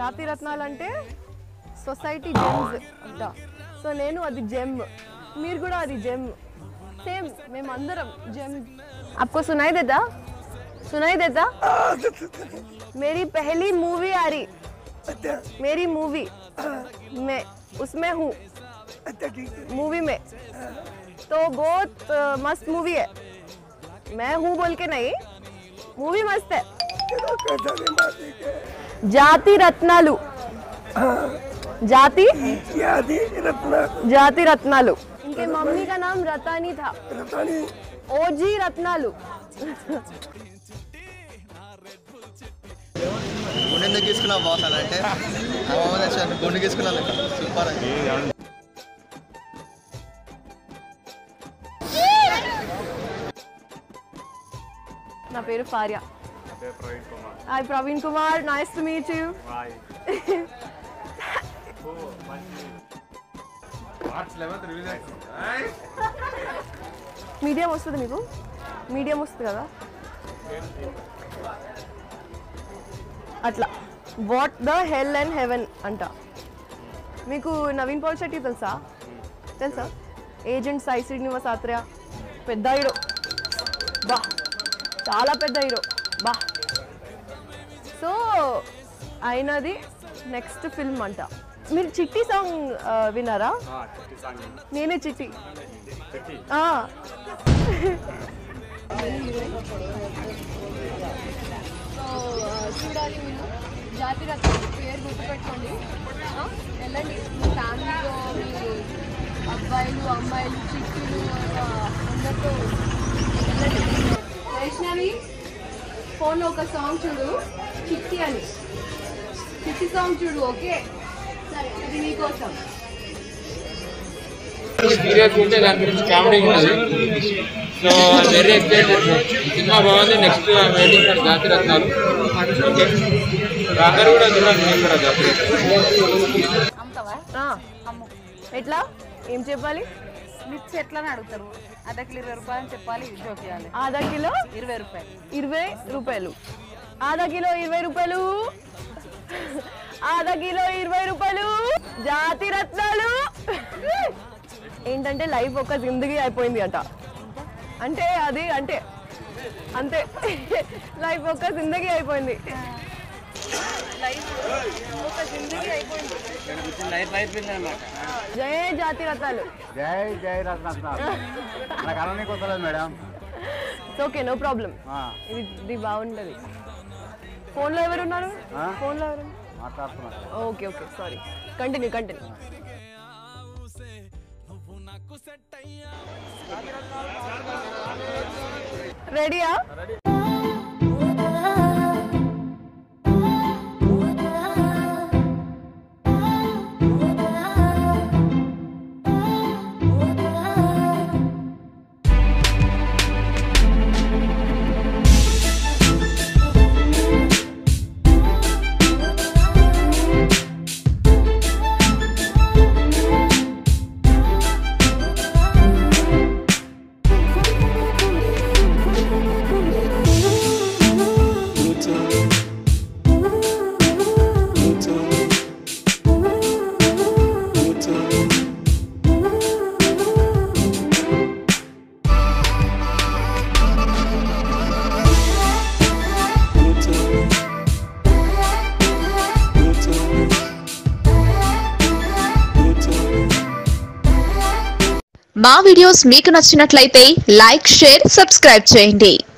జాతి రత్నాలు అంటే సొసైటీ జెమ్స్ అంట సో నేను అది జెమ్ మీరు కూడా అది జెమ్ సేమ్ మేము అందరం జెమ్ आपको सुनाई देता सुनाई देता मेरी पहली मूवी आ रही अच्छा मेरी मूवी मैं उसमें हूँ अच्छा ठीक है मूवी में तो बहुत अ, मस्त मूवी है मैं हूँ बोल के नहीं मूवी मस्त है चलो कैसा भी बात है क्या జాతి రత్నాలు జాతి यादी रत्ना జాతి రత్నాలు इनके मम्मी का नाम रतानी था रतानी ओजी రత్నాలు గుండె ఎందుకు తీసుకున్నావు బాస్ అని అంటే ఆ మామ తెచ్చాను గుండె తీసుకున్నాను సూపర్ అని నా పేరు ఫార్య hi Praveen Kumar nice to meet you medium వస్తుంది మీకు మీడియం వస్తుంది కదా అట్లా what the hell and heaven అంట మీకు నవీన్ పౌల్ శెట్టి తెలుసా తెలుసా ఏజెంట్ సాయి శ్రీనివాస్ ఆత్రేయ పెద్ద హీరో బా చాలా పెద్ద హీరో బా సో అయినది నెక్స్ట్ ఫిల్మ్ అంట మీరు చిట్టి సాంగ్ ఆ, విన్నారా నేనే చిట్టి ఆ. సో చూడాలి మీరు జాతి రత్నం పేరు గుర్తుపెట్టుకోండి ఆ, వెళ్ళండి మీ ఫ్యామిలీలో మీ అబ్బాయిలు అమ్మాయిలు చిట్టులు ఆ, అందరితో వెళ్ళండి వైష్ణవి ఫోన్లో ఒక సాంగ్ చూడు చిట్టి అని చిట్టి సాంగ్ చూడు ఓకే సరే ఇది మీకోసం సీరియస్ ఉంటే దాని గురించి కామెడీ ఉన్నది సో వెరీ ఎక్సైటెడ్ సినిమా బాగుంది next waiting for Jathi Ratnalu okay అందరూ కూడా చూడండి నేను కూడా జాతి రత్నాలు ఆ, ఎట్లా ఏం చెప్పాలి మిర్చి ఎట్లా అని అడుగుతారు అర్ధ కిలో ఇరవై రూపాయలు అని చెప్పాలి జోక్ చేయాలి ఆधा కిలో ఇరవై రూపాయలు ఇరవై రూపాయలు ఆधा కిలో ఇరవై రూపాయలు ఆधा కిలో ఇరవై రూపాయలు జాతి రత్నాలు ఏంటంటే లైఫ్ ఒక జిందగీ అయిపోయింది అంట అంటే అది అంటే అంతే లైఫ్ ఒక జిందగీ అయిపోయింది లైఫ్ ఒక జిందగీ అయిపోయింది జయ జాతి రత్నాలు జై జై రత్న నాకు అలానే కొత్తలేదు మేడం ఓకే నో ప్రాబ్లం ఆ, ఇది ఇది బాగుంటుంది ఫోన్లో ఎవరున్నారు ఆ? ఫోన్లో ఎవరు మాట్లాడుతున్నా okay okay sorry continue continue రెడీయా మా వీడియోస్ మీకు నచ్చినట్లయితే లైక్ షేర్ సబ్స్క్రైబ్ చేయండి